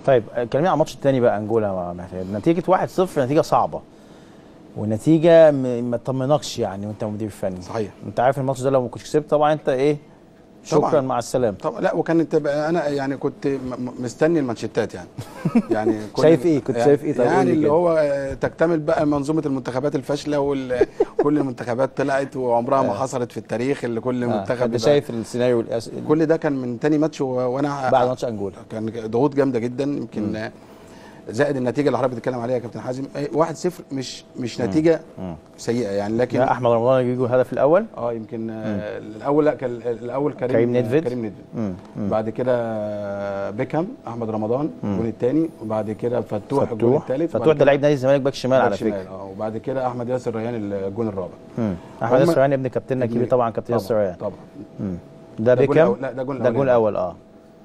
طيب كلمني عن الماتش الثاني بقى انجولا مع معتاد نتيجه 1-0 نتيجه صعبه ونتيجه م- ما تطمنكش يعني وانت مدير فني صحيح انت عارف الماتش ده لو ما كنتش كسبت طبعا انت ايه طبعاً. شكرا مع السلامه طب لا وكانت تبقى انا يعني كنت م- م- مستني المانشيتات يعني يعني كل- شايف إيه؟ كنت يعني شايف إيه؟ طيب قول يعني لي اللي كده. هو آه، تكتمل بقى منظومه المنتخبات الفاشله وكل المنتخبات طلعت وعمرها ما حصلت في التاريخ اللي كل آه، منتخب انت يبقى- شايف السيناريو الأس... كل ده كان من تاني ماتش و- وانا بعد ماتش انجولا كان ضغوط جامده جدا يمكن آه، زائد النتيجه اللي حضرتك بتتكلم عليها يا كابتن حازم 1-0 مش مش نتيجه مم. سيئه يعني لكن لا احمد رمضان اللي يجيبوا الهدف الاول اه يمكن آه، الاول لا كان الاول كريم كريم نيدفيد. كريم نيدفيد مم. مم. بعد كده بيكهام احمد رمضان الجون الثاني وبعد كده فتوح الجون فتوح الثالث فتوح ده لعيب نادي الزمالك باك شمال على شمال فكره اه وبعد كده احمد ياسر ريان الجون الرابع مم. احمد هم- ياسر ريان ابن كابتننا الكبير طبعا كابتن طبعا ياسر ريان طبعا مم. ده ده جول بيكام الأول- لا، ده جول ده الجول الأولاني. الاول اه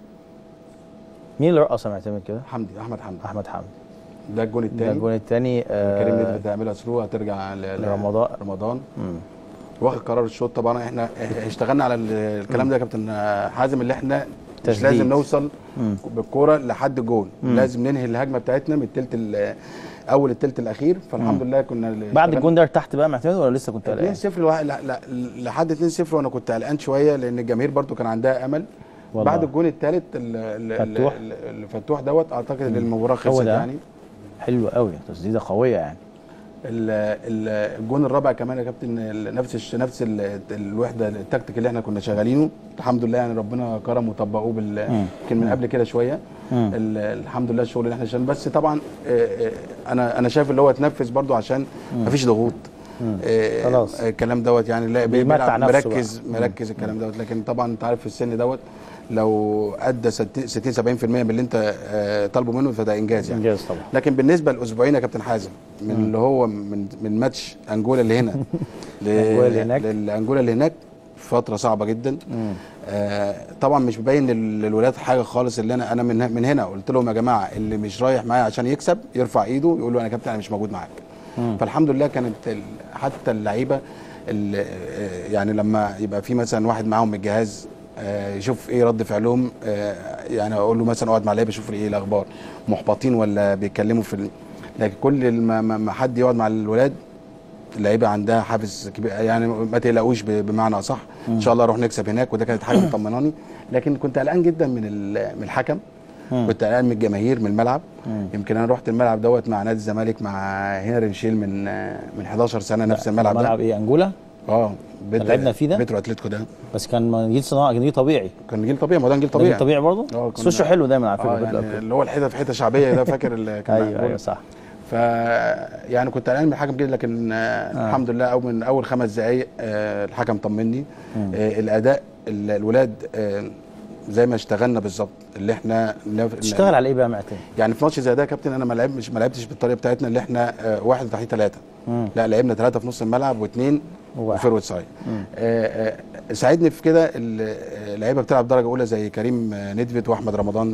مين اللي رقص يا معتمد كده حمدي احمد حمدي احمد حمدي ده الجون ده الثاني الجول الثاني كريم نيدفيد هتعملها ثرو هترجع ل- ل- لرمضان. رمضان واخد قرار الشوط طبعا احنا اشتغلنا على ال- الكلام ده يا كابتن حازم اللي احنا مش تسديد. لازم نوصل مم. بالكوره لحد الجول لازم ننهي الهجمه بتاعتنا من الثلث ال- اول الثلث الاخير فالحمد لله كنا بعد الجون ده ارتحت بقى معتمد ولا لسه كنت قلقان 2-0 لوح- لا لا لحد 2-0 وانا كنت قلقان شويه لان الجماهير برضو كان عندها امل والله. بعد الجون الثالث فتوح. الفتوح دوت اعتقد ان المباراه هو خلصت ده. يعني حلو قوي تسديده قويه يعني ال- ال- الجون الرابع كمان يا كابتن ال- نفس الش- نفس ال- الوحده التكتيك اللي احنا كنا شغالينه الحمد لله يعني ربنا كرم وطبقوه بال مم. يمكن من قبل كده شويه مم. ال- الحمد لله الشغل اللي احنا شغالين بس طبعا آه، آه، انا انا شايف اللي هو اتنفذ برضو عشان مفيش ضغوط آه، خلاص. آه، الكلام دوت يعني لا بيمتع بيلعب نفسه مركز مركز الكلام دوت لكن طبعا انت عارف في السن دوت لو ادى 60 70% من اللي انت آه، طالبه منه فده انجاز يعني انجاز طبعا لكن بالنسبه لاسبوعين يا كابتن حازم من اللي هو من من ماتش انجولا اللي هنا ل- أنجولا اللي هناك. للانجولا اللي هناك فتره صعبه جدا آه طبعا مش مبين لل- للولاد حاجه خالص اللي انا انا من من هنا قلت لهم يا جماعه اللي مش رايح معايا عشان يكسب يرفع ايده يقول له انا كابتن انا مش موجود معاك فالحمد لله كانت ال- حتى اللعيبه ال- آه، يعني لما يبقى في مثلا واحد معاهم من الجهاز آه، يشوف ايه رد فعلهم آه، يعني اقول له مثلا اقعد مع اللعيبه شوف ايه الاخبار محبطين ولا بيتكلموا في ال... لكن كل ما, ما ما حد يقعد مع الولاد اللعيبه عندها حافز كبير يعني ما تقلقوش ب- بمعنى اصح ان شاء الله اروح نكسب هناك وده كانت حاجه مطمناني لكن كنت قلقان جدا من ال- من الحكم كنت قلقان من الجماهير من الملعب يمكن انا رحت الملعب دوت مع نادي الزمالك مع هنري نشيل من من 11 سنه نفس الملعب ده ملعب ايه انجولا اه بيت- لعبنا فيه ده؟ بيترو اتلتيكو ده بس كان جيل صناعه جيل طبيعي كان جيل طبيعي ما ده جيل ده جيل طبيعي طبيعي برضه آه، بس كنا- وشه حلو دايما على فكره اه بيطلع يعني كده. اللي هو الحته في حته شعبيه ده فاكر اللي كان ايوه معمول. ايوه صح ف يعني كنت قلقان من الحكم جدا لكن آه. الحمد لله او من اول خمس دقائق آه الحكم طمني آه الاداء ال- الولاد آه زي ما اشتغلنا بالظبط اللي احنا نف- تشتغل على ايه بقى معتمد يعني في ماتش زي ده يا كابتن انا ما لعب مش ما لعبتش بالطريقه بتاعتنا اللي احنا آه واحد وتحتيه ثلاثه مم. لا لعبنا ثلاثه في نص الملعب واثنين وواحد. وفيرود سايد آه آه ساعدني في كده ال- آه، اللعيبه بتلعب درجه اولى زي كريم آه، ندفت واحمد رمضان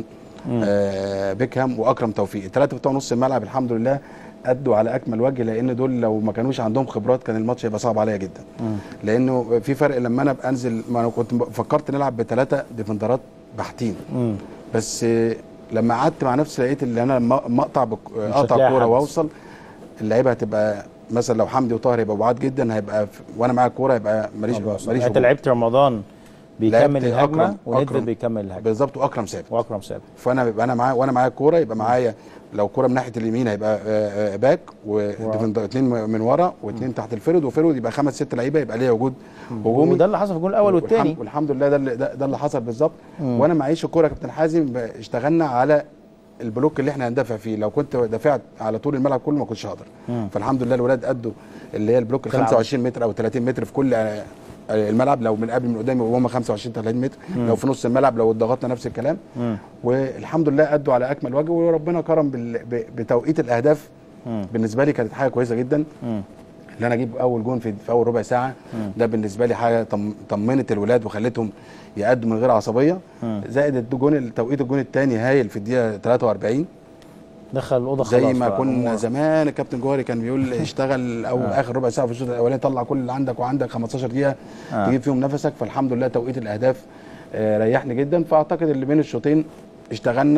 آه بيكهام واكرم توفيق الثلاثه بتوع نص الملعب الحمد لله ادوا على اكمل وجه لان دول لو ما كانوش عندهم خبرات كان الماتش هيبقى صعب عليا جدا لانه في فرق لما انا ابقى انزل ما انا كنت فكرت نلعب بثلاثه ديفندرات بحتين مم. بس آه، لما قعدت مع نفسي لقيت ان انا لما لما اقطع بك- اقطع هتلاقي كوره حد. واوصل اللعيبه هتبقى مثلا لو حمدي وطاهر يبقوا بعاد جدا هيبقى في وانا معايا الكوره يبقى ماليش ماليش انت هجوم. لعبت رمضان بيكمل لعبت الهجمه أكرم- وندفد أكرم. بيكمل الهجمه بالظبط واكرم ثابت واكرم ثابت فانا بيبقى انا معايا وانا معايا الكوره يبقى معايا لو كوره من ناحيه اليمين هيبقى آه، آه، باك واثنين من ورا واثنين تحت الفرد وفرد يبقى خمس ست لعيبه يبقى ليا وجود هجومي وده اللي حصل في الجول الاول والثاني والحمد, والحمد لله ده اللي ده, ده اللي حصل بالظبط وانا معيش الكوره يا كابتن حازم ب- اشتغلنا على البلوك اللي احنا هندافع فيه لو كنت دافعت على طول الملعب كله ما كنتش هقدر فالحمد لله الولاد ادوا اللي هي البلوك ال تلعب. 25 متر او 30 متر في كل آه، آه، الملعب لو من قبل من قدام يبقوا هم 25 30 متر لو في نص الملعب لو ضغطنا نفس الكلام والحمد لله ادوا على اكمل وجه وربنا كرم بال- ب- بتوقيت الاهداف بالنسبه لي كانت حاجه كويسه جدا ان انا اجيب اول جون في, في اول ربع ساعه ده بالنسبه لي حاجه طم طمنت الولاد وخلتهم يأدوا من غير عصبيه زائد الجون توقيت الجون الثاني هايل في الدقيقه 43 دخل الاوضه خلاص زي ما بقى. كنا هو- زمان الكابتن جوهري كان بيقول اشتغل او اخر ربع ساعه في الشوط الاولاني طلع كل اللي عندك وعندك 15 دقيقه آه. تجيب فيهم نفسك فالحمد لله توقيت الاهداف آه، ريحني جدا فاعتقد اللي بين الشوطين اشتغلنا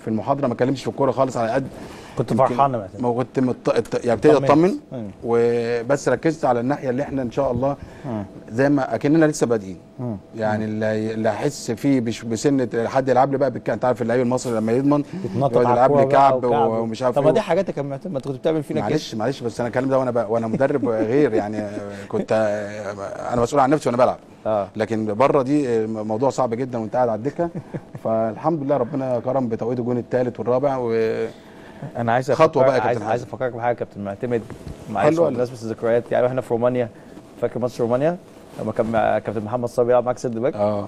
في المحاضره ما اتكلمش في الكوره خالص على قد كنت يمكن- فرحان يا معتمد ما كنت مط... الت- يعني ابتدي طمنت. اطمن مم. وبس ركزت على الناحيه اللي احنا ان شاء الله مم. زي ما اكننا لسه بادئين مم. يعني اللي اللي احس فيه بش- بسنه حد يلعب لي بقى بالك... انت عارف اللعيب المصري لما يضمن بتنطط يقعد على يلعب لي الكورة بقى كعب وكعب. ومش عارف طب ما ايه دي حاجات يا كابتن معتمد ما انت كنت بتعمل فينا كده معلش معلش بس انا الكلام ده وانا ب... وانا مدرب غير يعني كنت انا مسؤول عن نفسي وانا بلعب اه لكن بره دي موضوع صعب جدا وانت قاعد على الدكه فالحمد لله ربنا كرم بتوقيت الجون الثالث والرابع و انا عايز خطوة أفكر- بقى يا عايز كابتن عايز حازم. افكرك بحاجه يا كابتن معتمد معلش حلو. بمناسبه الذكريات يعني واحنا في رومانيا فاكر ماتش رومانيا لما كان مع كابتن محمد صبري يلعب معاك سيرد باك اه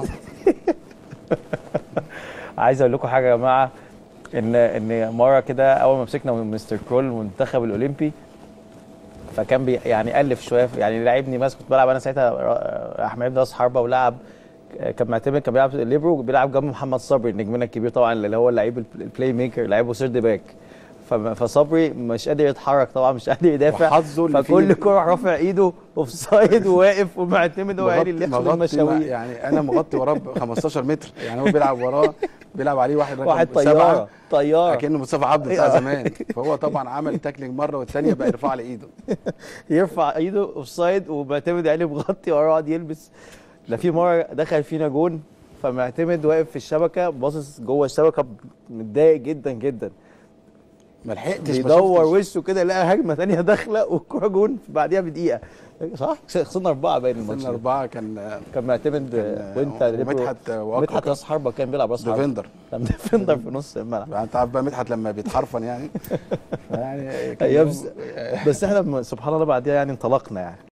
عايز اقول لكم حاجه يا جماعه ان ان مره كده اول ما مسكنا مستر كرول المنتخب الاولمبي فكان بي يعني الف شويه في- يعني لعبني مثلا كنت بلعب انا ساعتها را- احمد ابن راس حربه ولعب كان معتمد كان بيلعب ليبرو بيلعب جنب محمد صبري نجمنا الكبير طبعا اللي هو اللعيب الب- البلاي ميكر لعيبه سيرد باك فم- فصبري مش قادر يتحرك طبعا مش قادر يدافع وحظه اللي فكل فيه- كوره رافع ايده اوف سايد وواقف ومعتمد هو عيني اللي مغطي- يحصل مغطي المشاوير يعني انا مغطي وراه ب 15 متر يعني هو بيلعب وراه بيلعب عليه واحد رقم واحد سبعة، طياره طياره كانه مصطفى عبده بتاع أيوة. زمان فهو طبعا عمل تاكلينج مره والثانيه بقى يرفع لي ايده يرفع ايده اوف سايد ومعتمد عيني مغطي وراه قاعد يلبس لا في مره دخل فينا جون فمعتمد واقف في الشبكه باصص جوه الشبكه متضايق جدا جدا ما لحقتش ما بيدور شفتش. وشه كده لقى هجمه ثانيه داخله والكوره جون بعديها بدقيقه صح؟ خسرنا اربعه باين الماتش سن ده. اربعه كان كان معتمد كان- وانت ومدحت واكرم. مدحت راس حربه كان بيلعب راس حربه ديفندر كان ديفندر في نص الملعب يعني انت عارف بقى مدحت لما بيتحرفن يعني يعني كان ايام يوم- س- بس احنا سبحان الله بعديها يعني انطلقنا يعني